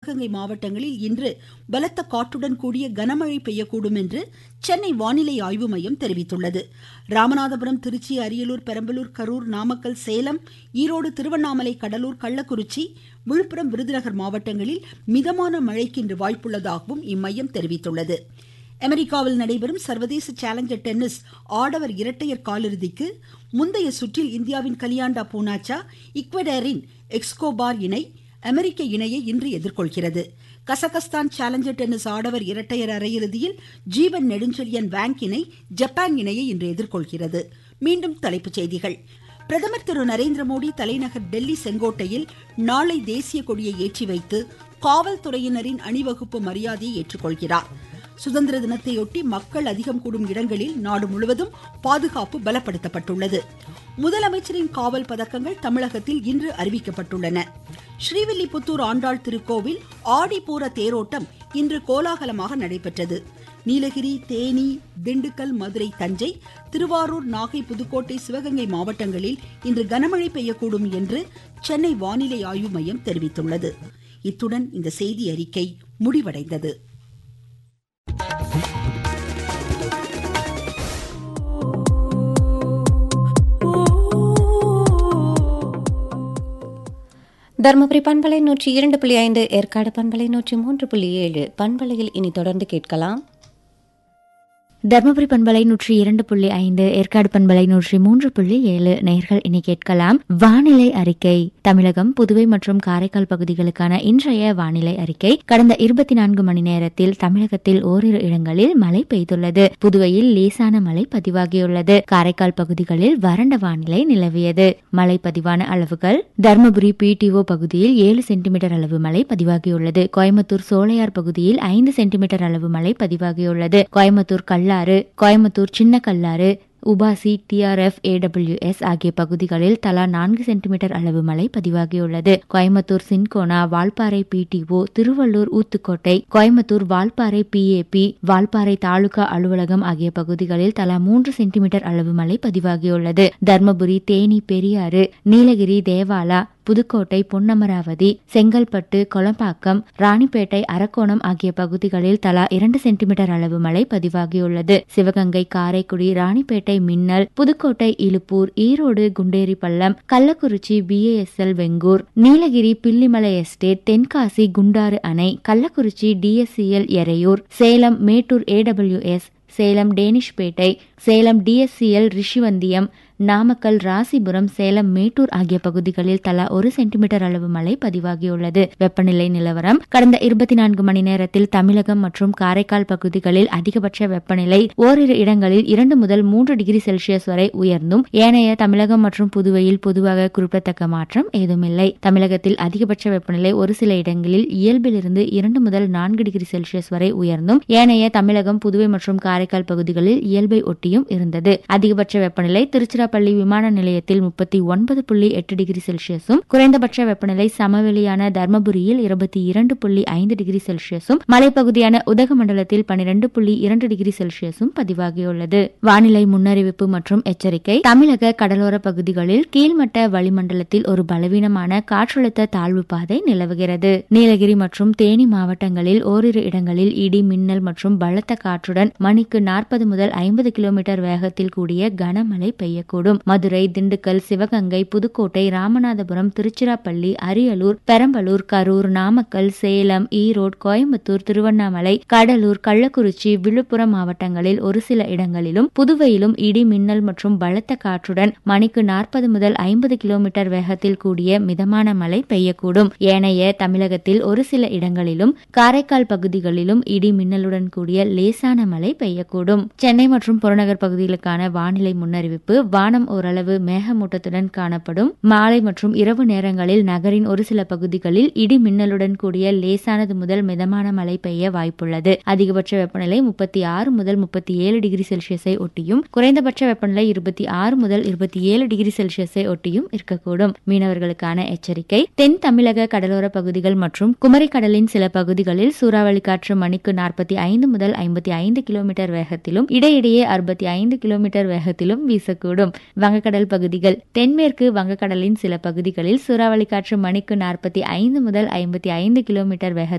சிவகங்கை மாவட்டங்களில் இன்று பலத்த காற்றுடன் கூடிய கனமழை பெய்யக்கூடும் என்று சென்னை வானிலை ஆய்வு மையம் தெரிவித்துள்ளது ராமநாதபுரம் திருச்சி அரியலூர் பெரம்பலூர் கரூர் நாமக்கல் சேலம் ஈரோடு திருவண்ணாமலை கடலூர் கள்ளக்குறிச்சி விழுப்புரம் விருதுநகர் மாவட்டங்களில் மிதமான மழைக்கு இன்று வாய்ப்புள்ளதாகவும் இம்மையம் தெரிவித்துள்ளது அமெரிக்காவில் நடைபெறும் சர்வதேச சேலஞ்சர் டென்னிஸ் ஆடவர் இரட்டையர் காலிறுதிக்கு முந்தைய சுற்றில் இந்தியாவின் கலியாண்டா பூனாச்சா இக்வடரின் எக்ஸ்கோபார் இணை அமெரிக்க இணையை இன்று எதிர்கொள்கிறது கசகஸ்தான் சேலஞ்சர் டென்னிஸ் ஆடவர் இரட்டையர் அரையிறுதியில் ஜீவன் நெடுஞ்செழியன் வேங்க் இணை ஜப்பான் இணையை இன்று எதிர்கொள்கிறது மீண்டும் தலைப்புச் செய்திகள் பிரதமர் திரு நரேந்திர மோடி தலைநகர் டெல்லி செங்கோட்டையில் நாளை தேசிய கொடியை ஏற்றி வைத்து காவல்துறையினரின் அணிவகுப்பு மரியாதையை ஏற்றுக்கொள்கிறார் சுதந்திர தினத்தையொட்டி மக்கள் அதிகம் கூடும் இடங்களில் நாடு முழுவதும் பாதுகாப்பு பலப்படுத்தப்பட்டுள்ளது முதலமைச்சரின் காவல் பதக்கங்கள் தமிழகத்தில் இன்று அறிவிக்கப்பட்டுள்ளன ஸ்ரீவில்லிபுத்தூர் ஆண்டாள் திருக்கோவில் ஆடிப்பூர தேரோட்டம் இன்று கோலாகலமாக நடைபெற்றது நீலகிரி தேனி திண்டுக்கல் மதுரை தஞ்சை திருவாரூர் நாகை புதுக்கோட்டை சிவகங்கை மாவட்டங்களில் இன்று கனமழை பெய்யக்கூடும் என்று சென்னை வானிலை ஆய்வு மையம் தெரிவித்துள்ளது இத்துடன் இந்த செய்தி அறிக்கை முடிவடைந்தது தருமபுரி பண்பலை நூற்றி இரண்டு புள்ளி ஐந்து ஏற்காடு பண்பலை நூற்றி மூன்று புள்ளி ஏழு பண்பலையில் இனி தொடர்ந்து கேட்கலாம் தர்மபுரி பண்பலை நூற்றி இரண்டு புள்ளி ஐந்து ஏற்காடு பண்பலை நூற்றி மூன்று புள்ளி ஏழு நேர்கள் இனி கேட்கலாம் வானிலை அறிக்கை தமிழகம் புதுவை மற்றும் காரைக்கால் பகுதிகளுக்கான இன்றைய வானிலை அறிக்கை கடந்த இருபத்தி நான்கு மணி நேரத்தில் தமிழகத்தில் ஓரிரு இடங்களில் மழை பெய்துள்ளது புதுவையில் லேசான மழை பதிவாகியுள்ளது காரைக்கால் பகுதிகளில் வறண்ட வானிலை நிலவியது மழை பதிவான அளவுகள் தர்மபுரி பிடிஓ பகுதியில் ஏழு சென்டிமீட்டர் அளவு மழை பதிவாகியுள்ளது கோயம்புத்தூர் சோலையார் பகுதியில் ஐந்து சென்டிமீட்டர் அளவு மழை பதிவாகியுள்ளது கோயம்புத்தூர் கல்லாறு கோயம்புத்தூர் சின்ன கல்லாறு உபாசி டிஆர்எஃப் ஏடபிள்யூஎஸ் ஆகிய பகுதிகளில் தலா நான்கு சென்டிமீட்டர் அளவு மழை பதிவாகியுள்ளது கோயம்புத்தூர் சின்கோனா வால்பாறை பிடிஓ திருவள்ளூர் ஊத்துக்கோட்டை கோயம்புத்தூர் வால்பாறை பிஏபி வால்பாறை தாலுகா அலுவலகம் ஆகிய பகுதிகளில் தலா மூன்று சென்டிமீட்டர் அளவு மழை பதிவாகியுள்ளது தர்மபுரி தேனி பெரியாறு நீலகிரி தேவாலா புதுக்கோட்டை பொன்னமராவதி செங்கல்பட்டு கொளம்பாக்கம் ராணிப்பேட்டை அரக்கோணம் ஆகிய பகுதிகளில் தலா இரண்டு சென்டிமீட்டர் அளவு மழை பதிவாகியுள்ளது சிவகங்கை காரைக்குடி ராணிப்பேட்டை மின்னல் புதுக்கோட்டை இலுப்பூர் ஈரோடு குண்டேரி பள்ளம் கள்ளக்குறிச்சி பிஏஎஸ்எல் வெங்கூர் நீலகிரி பில்லிமலை எஸ்டேட் தென்காசி குண்டாறு அணை Kallakurichi TSCL Eraiyur Salem Mettur AWS Salem Danishpet Salem TSCL Rishivandiyam Namakkal Rasipuram Salem Mettur ஆகிய பகுதிகளில் தலா ஒரு சென்டிமீட்டர் அளவு மழை பதிவாகியுள்ளது வெப்பநிலை நிலவரம் கடந்த இருபத்தி நான்கு மணி நேரத்தில் தமிழகம் மற்றும் காரைக்கால் பகுதிகளில் அதிகபட்ச வெப்பநிலை ஓரிரு இடங்களில் இரண்டு முதல் மூன்று டிகிரி செல்சியஸ் வரை உயர்ந்தும் ஏனைய தமிழகம் மற்றும் புதுவையில் பொதுவாக குறிப்பிடத்தக்க மாற்றம் ஏதுமில்லை தமிழகத்தில் அதிகபட்ச வெப்பநிலை ஒரு சில இடங்களில் இயல்பிலிருந்து இரண்டு முதல் நான்கு டிகிரி செல்சியஸ் வரை உயர்ந்தும் ஏனைய தமிழகம் புதுவை மற்றும் காரைக்கால் பகுதிகளில் இயல்பை ஒட்டியும் இருந்தது அதிகபட்ச வெப்பநிலை திருச்சிரா திருச்சிராப்பள்ளி விமான நிலையத்தில் முப்பத்தி ஒன்பது புள்ளி எட்டு டிகிரி செல்சியஸும் குறைந்தபட்ச வெப்பநிலை சமவெளியான தர்மபுரியில் இருபத்தி இரண்டு புள்ளி ஐந்து டிகிரி செல்சியஸும் மலைப்பகுதியான உதகமண்டலத்தில் பனிரெண்டு புள்ளி இரண்டு டிகிரி செல்சியஸும் பதிவாகியுள்ளது வானிலை முன்னறிவிப்பு மற்றும் எச்சரிக்கை தமிழக கடலோர பகுதிகளில் கீழ்மட்ட வளிமண்டலத்தில் ஒரு பலவீனமான காற்றழுத்த தாழ்வு பாதை நிலவுகிறது நீலகிரி மற்றும் தேனி மாவட்டங்களில் ஓரிரு இடங்களில் இடி மின்னல் மற்றும் பலத்த காற்றுடன் மணிக்கு நாற்பது முதல் ஐம்பது கிலோமீட்டர் வேகத்தில் கூடிய கனமழை பெய்யக்கூடும் கூடும் மதுரை திண்டுக்கல் சிவகங்கை புதுக்கோட்டை ராமநாதபுரம் திருச்சிராப்பள்ளி அரியலூர் பெரம்பலூர் கரூர் நாமக்கல் சேலம் ஈரோடு கோயம்புத்தூர் திருவண்ணாமலை கடலூர் கள்ளக்குறிச்சி விழுப்புரம் மாவட்டங்களில் ஒரு சில இடங்களிலும் புதுவையிலும் இடி மின்னல் மற்றும் பலத்த காற்றுடன் மணிக்கு நாற்பது முதல் ஐம்பது கிலோமீட்டர் வேகத்தில் கூடிய மிதமான மழை பெய்யக்கூடும் ஏனைய தமிழகத்தில் ஒரு சில இடங்களிலும் காரைக்கால் பகுதிகளிலும் இடி மின்னலுடன் கூடிய லேசான மழை பெய்யக்கூடும் சென்னை மற்றும் புறநகர் பகுதிகளுக்கான வானிலை முன்னறிவிப்பு வானம் ஓரளவு மேகமூட்டத்துடன் காணப்படும் மாலை மற்றும் இரவு நேரங்களில் நகரின் ஒரு சில பகுதிகளில் இடி மின்னலுடன் கூடிய லேசானது முதல் மிதமான மழை பெய்ய வாய்ப்புள்ளது அதிகபட்ச வெப்பநிலை முப்பத்தி ஆறு முதல் முப்பத்தி ஏழு டிகிரி செல்சியஸை ஒட்டியும் குறைந்தபட்ச வெப்பநிலை இருபத்தி ஆறு முதல் இருபத்தி ஏழு டிகிரி செல்சியஸை ஒட்டியும் இருக்கக்கூடும் மீனவர்களுக்கான எச்சரிக்கை தென் தமிழக கடலோர பகுதிகள் மற்றும் குமரிக்கடலின் சில பகுதிகளில் சூறாவளி காற்று மணிக்கு நாற்பத்தி ஐந்து முதல் ஐம்பத்தி ஐந்து கிலோமீட்டர் வேகத்திலும் இடையிடையே அறுபத்தி ஐந்து கிலோமீட்டர் வேகத்திலும் வீசக்கூடும் வங்கக்கடல் பகுதிகள் தென்மேற்கு வங்கக்கடலின் சில பகுதிகளில் சூறாவளி காற்று மணிக்கு நாற்பத்தி ஐந்து முதல் ஐம்பத்தி ஐந்து கிலோமீட்டர் வேகத்தில்